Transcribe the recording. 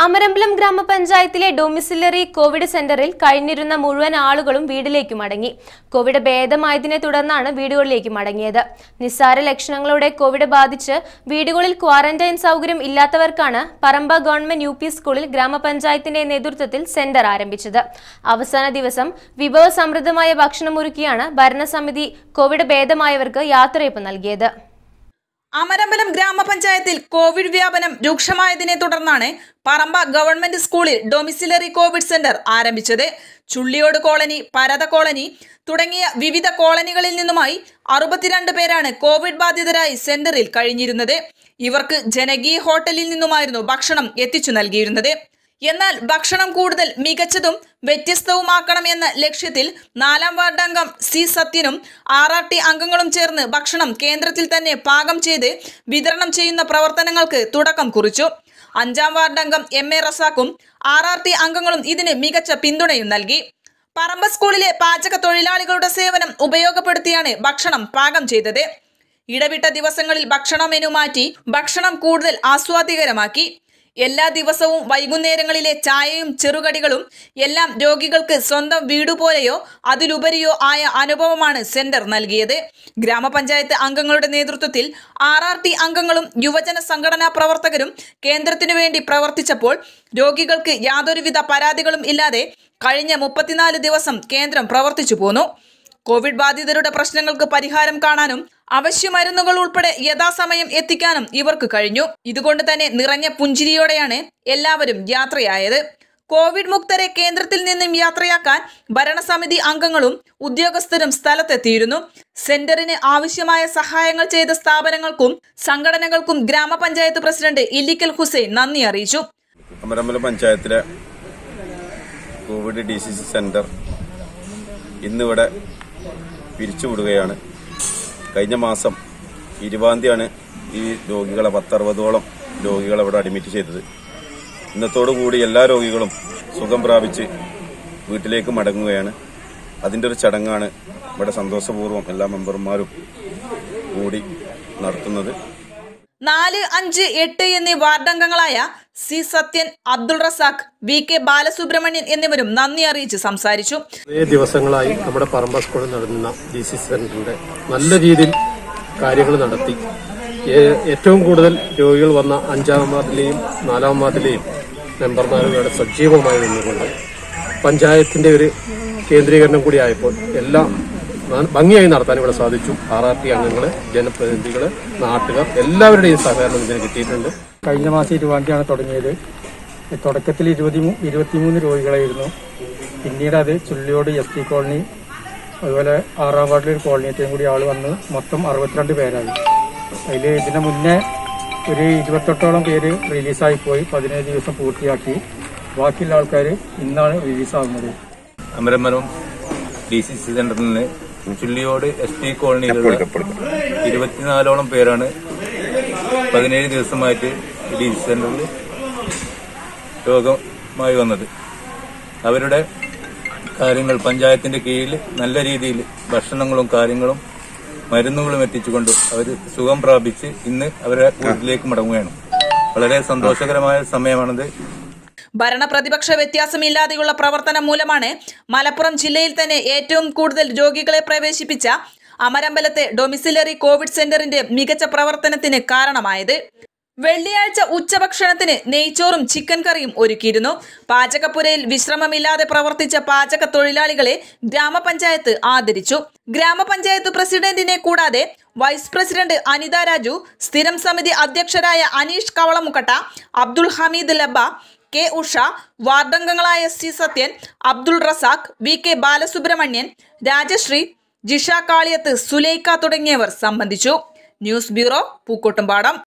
അമരമ്പലം ഗ്രാമപഞ്ചായത്തിലെ domiciliary Covid സെന്ററിൽ കഴിഞ്ഞിരുന്ന മുഴുവൻ ആളുകളും വീട്ടിലേക്ക് മടങ്ങി കോവിഡ് ഭേദമായതിനെ തുടർന്നാണ് വീടുകളിലേക്ക് മടങ്ങിയത് നിസ്സാര ലക്ഷണങ്ങളോടെ കോവിഡ് ബാധിച്ച് വീടുകളിൽ ക്വാറന്റൈൻ സൗകര്യം ഇല്ലാത്തവർക്കാണ് പറമ്പ ഗവൺമെന്റ് യു സ്കൂളിൽ ഗ്രാമപഞ്ചായത്തിന്റെ നേതൃത്വത്തിൽ സെന്റർ ആരംഭിച്ചത് അവസാന ദിവസം വിഭവസമൃദ്ധമായ ഭക്ഷണമൊരുക്കിയാണ് ഭരണസമിതി കോവിഡ് ഭേദമായവർക്ക് യാത്രയപ്പ് നൽകിയത് അമരമ്പലം ഗ്രാമപഞ്ചായത്തിൽ കോവിഡ് വ്യാപനം രൂക്ഷമായതിനെ തുടർന്നാണ് പറമ്പ ഗവൺമെന്റ് സ്കൂളിൽ ഡൊമിസിലറി കോവിഡ് സെന്റർ ആരംഭിച്ചത് ചുള്ളിയോട് കോളനി പരത കോളനി തുടങ്ങിയ വിവിധ കോളനികളിൽ നിന്നുമായി അറുപത്തിരണ്ട് പേരാണ് കോവിഡ് ബാധിതരായി സെന്ററിൽ കഴിഞ്ഞിരുന്നത് ഇവർക്ക് ജനകീയ ഹോട്ടലിൽ നിന്നുമായിരുന്നു ഭക്ഷണം എത്തിച്ചു നൽകിയിരുന്നത് എന്നാൽ ഭക്ഷണം കൂടുതൽ മികച്ചതും വ്യത്യസ്തവുമാക്കണം എന്ന ലക്ഷ്യത്തിൽ നാലാം വാർഡ് അംഗം സി സത്യനും ആർ ആർ ടി അംഗങ്ങളും ചേർന്ന് ഭക്ഷണം കേന്ദ്രത്തിൽ തന്നെ പാകം ചെയ്ത് വിതരണം ചെയ്യുന്ന പ്രവർത്തനങ്ങൾക്ക് തുടക്കം കുറിച്ചു അഞ്ചാം വാർഡ് അംഗം എം എ റസാക്കും ആർ ആർ ടി അംഗങ്ങളും ഇതിന് മികച്ച പിന്തുണയും നൽകി പറമ്പ സ്കൂളിലെ പാചക തൊഴിലാളികളുടെ സേവനം ഉപയോഗപ്പെടുത്തിയാണ് ഭക്ഷണം പാകം ചെയ്തത് ഇടവിട്ട ദിവസങ്ങളിൽ ഭക്ഷണ മെനു മാറ്റി ഭക്ഷണം കൂടുതൽ ആസ്വാദികരമാക്കി എല്ലാ ദിവസവും വൈകുന്നേരങ്ങളിലെ ചായയും ചെറുകടികളും എല്ലാം രോഗികൾക്ക് സ്വന്തം വീടുപോലെയോ അതിലുപരിയോ ആയ അനുഭവമാണ് സെന്റർ നൽകിയത് ഗ്രാമപഞ്ചായത്ത് അംഗങ്ങളുടെ നേതൃത്വത്തിൽ ആർ ആർ ടി അംഗങ്ങളും യുവജന സംഘടനാ പ്രവർത്തകരും കേന്ദ്രത്തിനു വേണ്ടി പ്രവർത്തിച്ചപ്പോൾ രോഗികൾക്ക് യാതൊരുവിധ പരാതികളും ഇല്ലാതെ കഴിഞ്ഞ മുപ്പത്തിനാല് ദിവസം കേന്ദ്രം പ്രവർത്തിച്ചു പോന്നു കോവിഡ് ബാധിതരുടെ പ്രശ്നങ്ങൾക്ക് പരിഹാരം കാണാനും അവശ്യ മരുന്നുകൾ ഉൾപ്പെടെ യഥാസമയം എത്തിക്കാനും ഇവർക്ക് കഴിഞ്ഞു ഇതുകൊണ്ട് തന്നെ നിറഞ്ഞ പുഞ്ചിരിയോടെയാണ് എല്ലാവരും യാത്രയായത് കോവിഡ് മുക്തരെ കേന്ദ്രത്തിൽ നിന്നും യാത്രയാക്കാൻ ഭരണസമിതി അംഗങ്ങളും ഉദ്യോഗസ്ഥരും സ്ഥലത്തെത്തിയിരുന്നു സെന്ററിന് ആവശ്യമായ സഹായങ്ങൾ ചെയ്ത സ്ഥാപനങ്ങൾക്കും സംഘടനകൾക്കും ഗ്രാമപഞ്ചായത്ത് പ്രസിഡന്റ് ഇല്ലിക്കൽ ഹുസൈൻ നന്ദി അറിയിച്ചു അമരമ്പലം പഞ്ചായത്തിലെ covid D C C centre ഇന്നിവിടെ പിരിച്ചുവിടുകയാണ് കഴിഞ്ഞ മാസം ഇരുപതാം തീയതിയാണ് ഈ രോഗികളെ പത്തറുപതോളം രോഗികളെ ഇവിടെ അഡ്മിറ്റ് ചെയ്തത് ഇന്നത്തോടു കൂടി എല്ലാ രോഗികളും സുഖം പ്രാപിച്ച് വീട്ടിലേക്ക് മടങ്ങുകയാണ് അതിൻ്റെ ഒരു ചടങ്ങാണ് ഇവിടെ സന്തോഷപൂർവ്വം എല്ലാ മെമ്പർമാരും കൂടി നടത്തുന്നത് നാല് അഞ്ച് എട്ട് എന്നീ വാർഡംഗങ്ങളായ C Sathyan Abdul Razak V K Balasubramanian എന്നിവരും നന്ദി അറിയിച്ച് സംസാരിച്ചു കുറേ ദിവസങ്ങളായി നമ്മുടെ പറമ്പ സ്കൂളിൽ നടന്ന ഡി സി സെന്ററിന്റെ നല്ല രീതിയിൽ കാര്യങ്ങൾ നടത്തി ഏ- ഏറ്റവും കൂടുതൽ രോഗികൾ വന്ന അഞ്ചാം വാർഡിലെയും നാലാം വാർഡിലെയും മെമ്പർമാരും ഇവിടെ സജീവമായി നിന്നുകൊണ്ട് പഞ്ചായത്തിന്റെ ഒരു കേന്ദ്രീകരണം കൂടി ആയപ്പോൾ എല്ലാം ന- ഭംഗിയായി നടത്താൻ ഇവിടെ സാധിച്ചു ആർ ആർ ടി അംഗങ്ങള് ജനപ്രതിനിധികള് നാട്ടുകാർ എല്ലാവരുടെയും സഹകരണം ഇതിന് കിട്ടിയിട്ടുണ്ട് കഴിഞ്ഞ മാസം ഇരുപതാം തീയതിയാണ് തുടങ്ങിയത് തുടക്കത്തിൽ ഇരുപത്തി ഇരുപത്തിമൂന്ന് രോഗികളായിരുന്നു പിന്നീട് അത് ചുള്ളിയോട് എസ് ടി കോളനി അതുപോലെ ആറാം വാർഡിൽ ഒരു കോളനിയത്തെയും കൂടി ആൾ വന്ന് മൊത്തം അറുപത്തിരണ്ട് പേരായി അതിൽ ഇതിന് മുന്നേ ഒരു ഇരുപത്തെട്ടോളം പേര് റിലീസായി പോയി പതിനേഴ് ദിവസം പൂർത്തിയാക്കി ബാക്കിയുള്ള ആൾക്കാർ ഇന്നാണ് റിലീസാകുന്നത് അമരമരം ഡി സി സി സെന്ററിൽ നിന്ന് ചുള്ളിയോട് എസ് ടി കോളനിയിലുള്ള ഇരുപത്തിനാലോളം പേരാണ് പതിനേഴ് ദിവസമായിട്ട് ഡി സി സെന്ററിൽ രോഗമായി വന്നത് അവരുടെ കാര്യങ്ങൾ പഞ്ചായത്തിന്റെ കീഴിൽ നല്ല രീതിയിൽ ഭക്ഷണങ്ങളും കാര്യങ്ങളും മരുന്നുകളും എത്തിച്ചുകൊണ്ട് അവർ സുഖം പ്രാപിച്ച് ഇന്ന് അവരെ വീട്ടിലേക്ക് മടങ്ങുകയാണ് വളരെ സന്തോഷകരമായ സമയമാണിത് ഭരണപ്രതിപക്ഷ വ്യത്യാസമില്ലാതെയുള്ള പ്രവർത്തനം മൂലമാണ് മലപ്പുറം ജില്ലയിൽ തന്നെ ഏറ്റവും കൂടുതൽ രോഗികളെ പ്രവേശിപ്പിച്ച അമരമ്പലത്തെ ഡൊമിസിലറി കോവിഡ് സെന്ററിന്റെ മികച്ച പ്രവർത്തനത്തിന് കാരണമായത് വെള്ളിയാഴ്ച ഉച്ചഭക്ഷണത്തിന് നെയ്ച്ചോറും ചിക്കൻ കറിയും ഒരുക്കിയിരുന്നു പാചകപ്പുരയിൽ വിശ്രമമില്ലാതെ പ്രവർത്തിച്ച പാചക തൊഴിലാളികളെ ഗ്രാമപഞ്ചായത്ത് ആദരിച്ചു ഗ്രാമപഞ്ചായത്ത് പ്രസിഡന്റിനെ കൂടാതെ വൈസ് പ്രസിഡന്റ് അനിത രാജു സ്ഥിരം സമിതി അധ്യക്ഷരായ അനീഷ് കവളമുക്കട്ട അബ്ദുൾ ഹമീദ് ലബ കെ ഉഷ വാർഡംഗങ്ങളായ C Sathyan Abdul Razak V K Balasubramanian Rajasree Jisha Kaliyath Sulaikha തുടങ്ങിയവർ സംബന്ധിച്ചു ന്യൂസ് ബ്യൂറോ പൂക്കോട്ടുംപാടം